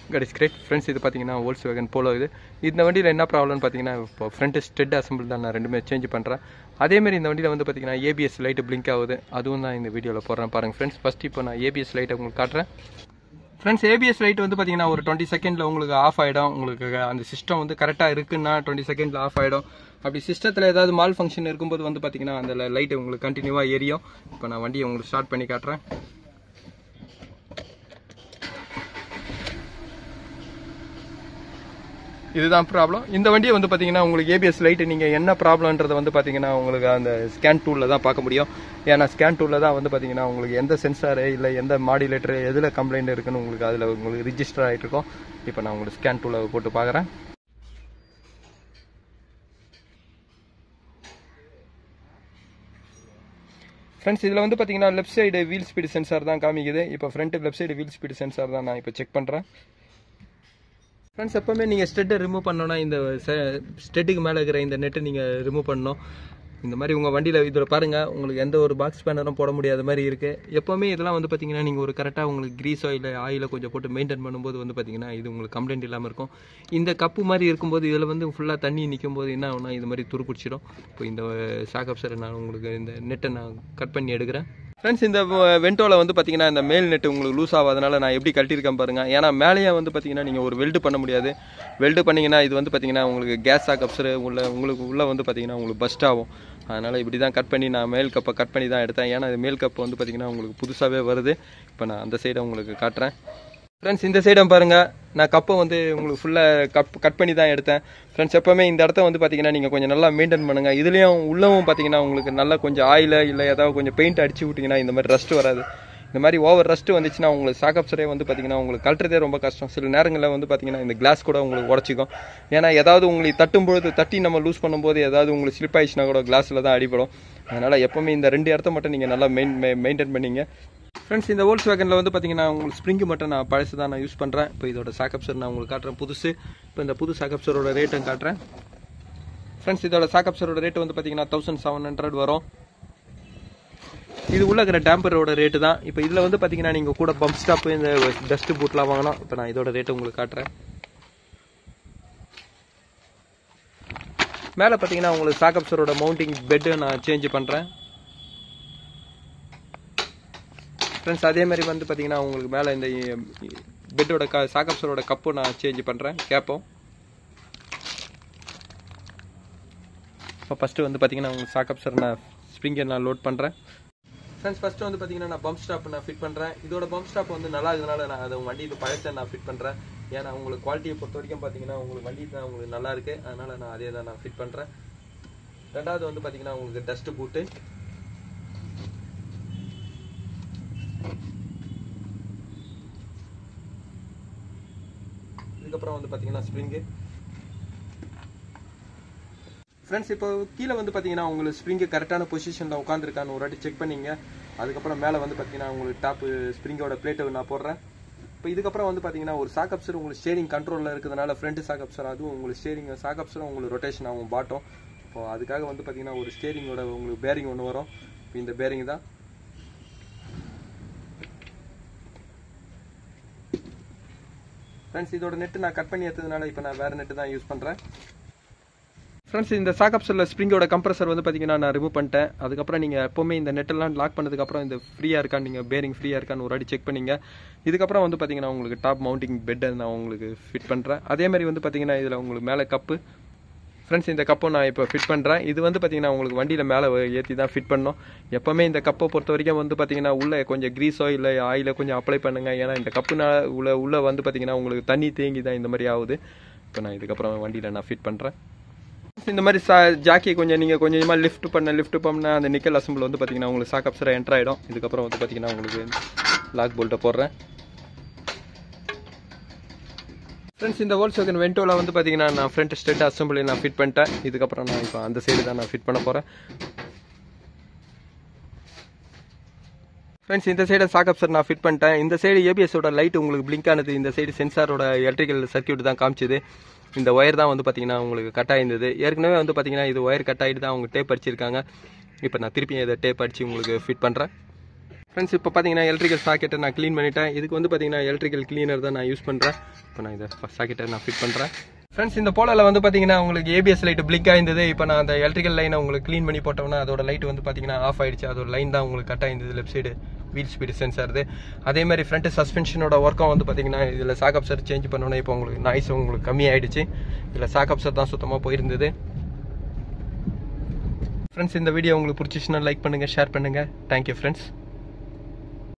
cut is great friends இது பார்த்தீங்கன்னா Volks வேகன் polo இது இந்த வண்டியில் என்ன ப்ராப்ளம்னு பார்த்தீங்கன்னா இப்போ ஃப்ரண்ட் ஸ்டெட் அசம்பிள் தான் நான் ரெண்டுமே சேஞ்ச் பண்ணுறேன் அதேமாரி இந்த வண்டியில் வந்து பார்த்தீங்கன்னா ஏபிஎஸ் லைட்டு பிளிங்க் ஆகுது அதுவும் தான் இந்த வீடியோவில் போடுறேன் பாருங்கள் ஃப்ரெண்ட்ஸ் ஃபஸ்ட் இப்போ நான் ஏபிஎஸ் லைட்டை உங்களுக்கு காட்டுறேன் ஃப்ரெண்ட்ஸ் ஏபிஎஸ் லைட் வந்து பார்த்தீங்கன்னா ஒரு டுவெண்ட்டி செகண்டில் உங்களுக்கு ஆஃப் ஆகிடும் உங்களுக்கு அந்த சிஸ்டம் வந்து கரெக்டாக இருக்குன்னா டுவெண்ட்டி செகண்டில் ஆஃப் ஆகிடும் அப்படி சிஸ்டத்தில் ஏதாவது மால் ஃபங்க்ஷன் இருக்கும்போது வந்து பார்த்தீங்கன்னா அந்த லைட் உங்களுக்கு கண்டினியூவாக எரியும் இப்போ நான் வண்டியை உங்களுக்கு ஸ்டார்ட் பண்ணி காட்டுறேன் இதுதான் ப்ராப்ளம் இந்த வண்டியை வந்து பார்த்தீங்கன்னா உங்களுக்கு ஏபிஎஸ் லைட் நீங்கள் என்ன ப்ராப்ளம்ன்றதை வந்து பார்த்தீங்கன்னா உங்களுக்கு அந்த ஸ்கேன் டூலில் தான் பார்க்க முடியும் ஏன்னா ஸ்கேன் டூலில் தான் வந்து பார்த்தீங்கன்னா உங்களுக்கு எந்த சென்சாரு இல்லை எந்த மாடுலேட்டர் எதில் கம்ப்ளைண்ட் இருக்குன்னு உங்களுக்கு அதில் உங்களுக்கு ரிஜிஸ்டர் ஆகிட்டு இருக்கும் இப்போ நான் உங்களுக்கு ஸ்கேன் டூலில் போட்டு பார்க்குறேன் ஃப்ரெண்ட்ஸ் இதில் வந்து பார்த்தீங்கன்னா left side wheel speed sensor தான் காமிக்குது இப்போ front left side wheel speed sensor தான் நான் இப்போ செக் பண்ணுறேன் ஃப்ரெண்ட்ஸ் எப்போவுமே நீங்கள் ஸ்டெட்டை ரிமூவ் பண்ணோன்னா இந்த ஸ்டெட்டுக்கு மேலே இருக்கிற இந்த நெட்டை நீங்கள் ரிமூவ் பண்ணணும் இந்த மாதிரி உங்கள் வண்டியில் இதில் பாருங்கள் உங்களுக்கு எந்த ஒரு பாக்ஸ் பேனரும் போட முடியாத மாதிரி இருக்குது எப்போவுமே இதெல்லாம் வந்து பார்த்தீங்கன்னா நீங்கள் ஒரு கரெக்டாக உங்களுக்கு க்ரீஸ் ஆயில் ஆயிலை கொஞ்சம் போட்டு மெயின்டைன் பண்ணும்போது வந்து பார்த்தீங்கன்னா இது உங்களுக்கு கம்ப்ளைண்ட் இல்லாமல் இருக்கும் இந்த கப்பு மாதிரி இருக்கும்போது இதில் வந்து ஃபுல்லாக தண்ணி நிற்கும் போது என்ன ஆகும்னா இது மாதிரி துருப்பிடிச்சிடும் இப்போ இந்த சாக்கப் சார் நான் உங்களுக்கு இந்த நெட்டை நான் கட் பண்ணி எடுக்கிறேன் ஃப்ரெண்ட்ஸ் இந்த வெண்டோவில் வந்து பார்த்தீங்கன்னா இந்த மேல் நெட்டு உங்களுக்கு லூஸ் ஆகாதனால நான் எப்படி கட்டியிருக்கேன் பாருங்க ஏன்னா மேலேயே வந்து பார்த்தீங்கன்னா நீங்கள் ஒரு வெல்டு பண்ண முடியாது வெல்டு பண்ணிங்கன்னா இது வந்து பார்த்தீங்கன்னா உங்களுக்கு கேஸ் சாக்கப்ஸரு உள்ள உங்களுக்கு உள்ளே வந்து பார்த்தீங்கன்னா உங்களுக்கு பஸ்ட் ஆகும் அதனால் இப்படி தான் கட் பண்ணி நான் மேல் கப்பை கட் பண்ணி தான் எடுத்தேன் ஏன்னா இது மேல் கப் வந்து பார்த்தீங்கன்னா உங்களுக்கு புதுசாகவே வருது இப்போ நான் அந்த சைடை உங்களுக்கு காட்டுறேன் ஃப்ரெண்ட்ஸ் இந்த சைடும் பாருங்கள் நான் கப்பை வந்து உங்களுக்கு ஃபுல்லாக கப் கட் பண்ணி தான் எடுத்தேன் ஃப்ரெண்ட்ஸ் எப்போவுமே இந்த இடத்த வந்து பார்த்தீங்கன்னா நீங்கள் கொஞ்சம் நல்லா மெயின்டைன் பண்ணுங்கள் இதுலேயும் உள்ளவும் பார்த்தீங்கன்னா உங்களுக்கு நல்லா கொஞ்சம் ஆயில் இல்லை ஏதாவது கொஞ்சம் பெயிண்ட் அடிச்சு விட்டிங்கன்னா இந்த மாதிரி ரஸ்ட் வராது இந்த மாதிரி ஓவர் ரஸ்ட் வந்துச்சுன்னா உங்களுக்கு சாக்கப்ஸரே வந்து பார்த்தீங்கன்னா உங்களுக்கு கழட்டுறதே ரொம்ப கஷ்டம் சில நேரங்களில் வந்து பார்த்தீங்கன்னா இந்த கிளாஸ் கூட உங்களுக்கு உடச்சிக்கும் ஏன்னா ஏதாவது உங்களுக்கு தட்டும்பொழுது தட்டி நம்ம லூஸ் பண்ணும்போது ஏதாவது உங்களுக்கு ஸ்லிப் ஆயிடுச்சுன்னா கூட கிளாஸில் தான் அடிபடும் அதனால் எப்போவுமே இந்த ரெண்டு இடத்த மட்டும் நீங்கள் நல்லா மெயின் மெயின்டைன் பண்ணிங்க ஃப்ரெண்ட்ஸ் இந்த ஓல்ஸ் வேகனில் வந்து பார்த்தீங்கன்னா உங்களுக்கு ஸ்ப்ரிங்கு மட்டும் நான் பழசு தான் நான் யூஸ் பண்ணுறேன் இப்போ இதோட சாக்கப்சர் நான் உங்களுக்கு காட்டுறேன் புதுசு இப்போ இந்த புது சாக்கப்சரோட ரேட்டும் காட்டுறேன் ஃப்ரெண்ட்ஸ் இதோட சாக்கப்சரோட ரேட்டு வந்து பார்த்தீங்கன்னா தௌசண்ட் செவன் ஹண்ட்ரட் வரும் இது உள்ள இருக்கிற டேம்பரோட ரேட்டு தான் இப்போ இதில் வந்து பார்த்தீங்கன்னா நீங்கள் கூட பம்ப் ஸ்டாப்பு இந்த டஸ்ட் பூட்லாம் வாங்கணும் இப்போ நான் இதோட ரேட்டு உங்களுக்கு காட்டுறேன் மேலே பார்த்தீங்கன்னா உங்களுக்கு சாக்கப்சரோட மவுண்டிங் பெட்டு நான் சேஞ்ச் பண்ணுறேன் ஃப்ரெண்ட்ஸ் அதே மாதிரி வந்து பார்த்தீங்கன்னா உங்களுக்கு மேலே இந்த பெட்டோட க சாக்கப்சரோட கப்பு நான் சேஞ்ச் பண்ணுறேன் கேப்போம் இப்போ ஃபஸ்ட்டு வந்து பார்த்தீங்கன்னா உங்களுக்கு சாக்கப்சர் நான் ஸ்ப்ரிங்கை நான் லோட் பண்ணுறேன் ஃப்ரெண்ட்ஸ் ஃபஸ்ட்டு வந்து பார்த்தீங்கன்னா நான் பம்ப் ஸ்டாப் நான் ஃபிட் பண்ணுறேன் இதோட பம்ப் ஸ்டாப் வந்து நல்லா இருக்கிறதுனால நான் அதை வண்டி இது பழசை நான் ஃபிட் பண்ணுறேன் ஏன்னா உங்களுக்கு குவாலிட்டியை பொறுத்த வரைக்கும் பார்த்தீங்கன்னா உங்களுக்கு வண்டி தான் உங்களுக்கு நல்லா இருக்கு அதனால நான் அதே தான் நான் ஃபிட் பண்ணுறேன் ரெண்டாவது வந்து பார்த்தீங்கன்னா உங்களுக்கு டஸ்ட் பூட்டு இதுக்கப்புறம் வந்து பார்த்தீங்கன்னா ஸ்ப்ரிங்கு ஃப்ரெண்ட்ஸ் இப்போ கீழே வந்து பார்த்தீங்கன்னா உங்களுக்கு ஸ்ப்ரிங்கு கரெக்டான பொசிஷனில் உட்காந்துருக்கான்னு ஒரு வாட்டி செக் பண்ணிங்க அதுக்கப்புறம் மேலே வந்து பார்த்தீங்கன்னா உங்களுக்கு டாப்பு ஸ்ப்ரிங்கோட பிளேட்டை நான் போடுறேன் இப்போ இதுக்கப்புறம் வந்து பார்த்தீங்கன்னா ஒரு சாக்கப்சர் உங்களுக்கு ஸ்டேரிங் கண்ட்ரோலில் இருக்கிறதுனால ஃப்ரண்ட் சாக்கப்சர் அதுவும் உங்களுக்கு ஸ்டேரிங் சாக்கப்சரும் உங்களுக்கு ரொட்டேஷன் ஆகும் பாட்டும் இப்போ அதுக்காக வந்து பார்த்தீங்கன்னா ஒரு ஸ்டேரிங்கோட உங்களுக்கு பேரிங் ஒன்று வரும் இப்போ இந்த பேரிங் தான் ஃப்ரெண்ட்ஸ் இதோட நெட்டு நான் கட் பண்ணி எடுத்ததுனால இப்போ நான் வேறு நெட்டு தான் யூஸ் பண்ணுறேன் ஃப்ரெண்ட்ஸ் இந்த சாக்கப்ஸில் ஸ்ப்ரிங்கோட கம்ப்ரஸர் வந்து பார்த்தீங்கன்னா நான் ரிமூவ் பண்ணிட்டேன் அதுக்கப்புறம் நீங்கள் எப்போவுமே இந்த நெட்டெல்லாம் லாக் பண்ணதுக்கப்புறம் இந்த ஃப்ரீயாக இருக்கான்னு நீங்கள் பேரிங் ஃப்ரீயாக இருக்கான்னு ஒரு வாட்டி செக் பண்ணிங்க இதுக்கப்புறம் வந்து பார்த்தீங்கன்னா உங்களுக்கு டாப் மவுண்டிங் பெட்டை நான் உங்களுக்கு ஃபிட் பண்ணுறேன் அதே மாதிரி வந்து பார்த்தீங்கன்னா இதில் உங்களுக்கு மேலே கப்பு ஃப்ரெண்ட்ஸ் இந்த கப்பை நான் இப்போ ஃபிட் பண்ணுறேன் இது வந்து பார்த்தீங்கன்னா உங்களுக்கு வண்டியில் மேலே ஏற்றி தான் ஃபிட் பண்ணோம் எப்போவுமே இந்த கப்பை பொறுத்த வரைக்கும் வந்து பார்த்தீங்கன்னா உள்ளே கொஞ்சம் க்ரீஸோ இல்லை ஆயிலோ கொஞ்சம் அப்ளை பண்ணுங்கள் ஏன்னா இந்த கப்புனால உள்ள உள்ளே வந்து பார்த்தீங்கன்னா உங்களுக்கு தண்ணி தேங்கி தான் இந்த மாதிரி ஆகுது இப்போ நான் இதுக்கப்புறம் வண்டியில் நான் ஃபிட் பண்ணுறேன் இந்த மாதிரி சா ஜாக்கி கொஞ்சம் நீங்கள் கொஞ்சமாக லிஃப்ட் பண்ண லிஃப்ட் பண்ண அந்த நிக்கல் அசம்பிள் வந்து பார்த்தீங்கன்னா உங்களுக்கு சாக்கப்ஸராக என்ட்ரு ஆகிடும் இதுக்கப்புறம் வந்து பார்த்தீங்கன்னா உங்களுக்கு லாக் போல்ட்டை போடுறேன் ஃப்ரெண்ட்ஸ் இந்த ஹோல் செகண்ட் வென்டோவில் வந்து பார்த்தீங்கன்னா நான் ஃப்ரண்ட் ஸ்டெட் அசம்பிளி நான் ஃபிட் பண்ணிட்டேன் இதுக்கப்புறம் நான் இப்போ அந்த சைடு தான் நான் ஃபிட் பண்ண போகிறேன் ஃப்ரெண்ட்ஸ் இந்த சைடு சாக்கப்சர் நான் ஃபிட் பண்ணிட்டேன் இந்த சைடு ஏபிஎஸோட லைட் உங்களுக்கு பிளிங்க் ஆனது இந்த சைடு சென்சாரோட எலக்ட்ரிக்கல் சர்க்கியூட் தான் காமிச்சது இந்த ஒயர் தான் வந்து பார்த்தீங்கன்னா உங்களுக்கு கட் ஆயிருந்தது ஏற்கனவே வந்து பார்த்தீங்கன்னா இது ஒயர் கட் ஆகிட்டு தான் அவங்க டேப் அடிச்சிருக்காங்க இப்போ நான் திருப்பி இதை டேப் அடித்து உங்களுக்கு ஃபிட் பண்ணுறேன் ஃப்ரெண்ட்ஸ் இப்போ பார்த்தீங்கன்னா எலக்ட்ரிக்கல் சாக்கெட்டை நான் க்ளீன் பண்ணிட்டேன் இதுக்கு வந்து பார்த்தீங்கன்னா எலக்ட்ரிக்கல் க்ளீனர் தான் நான் யூஸ் பண்ணுறேன் இப்போ நான் இதை சாக்கெட்டை நான் ஃபிட் பண்ணுறேன் ஃப்ரெண்ட்ஸ் இந்த போலால வந்து பார்த்தீங்கன்னா உங்களுக்கு ஏபிஎஸ் லைட் பிளிக் ஆயிருந்தது இப்போ நான் அந்த எலக்ட்ரிக்கல் லைனை உங்களுக்கு க்ளீன் பண்ணி போட்டோம்னா அதோட லைட் வந்து பார்த்தீங்கன்னா ஆஃப் ஆயிடுச்சு அதோட லைன் தான் உங்களுக்கு கட் ஆயிருந்தது left side wheel speed sensor அதே மாதிரி ஃப்ரண்ட் சஸ்பென்ஷனோட ஒர்க்கும் வந்து பார்த்தீங்கன்னா இதில் சாக் அப்சர் சேஞ்ச் பண்ணோன்னா இப்போ உங்களுக்கு நாய்ஸ் உங்களுக்கு கம்மி ஆயிடுச்சு இதில் சாக் அப்சர் தான் சுத்தமாக போயிருந்தது ஃப்ரெண்ட்ஸ் இந்த வீடியோ உங்களுக்கு பிடிச்சிச்சுன்னா லைக் பண்ணுங்கள் ஷேர் பண்ணுங்கள் தேங்க்யூ ஃப்ரெண்ட்ஸ்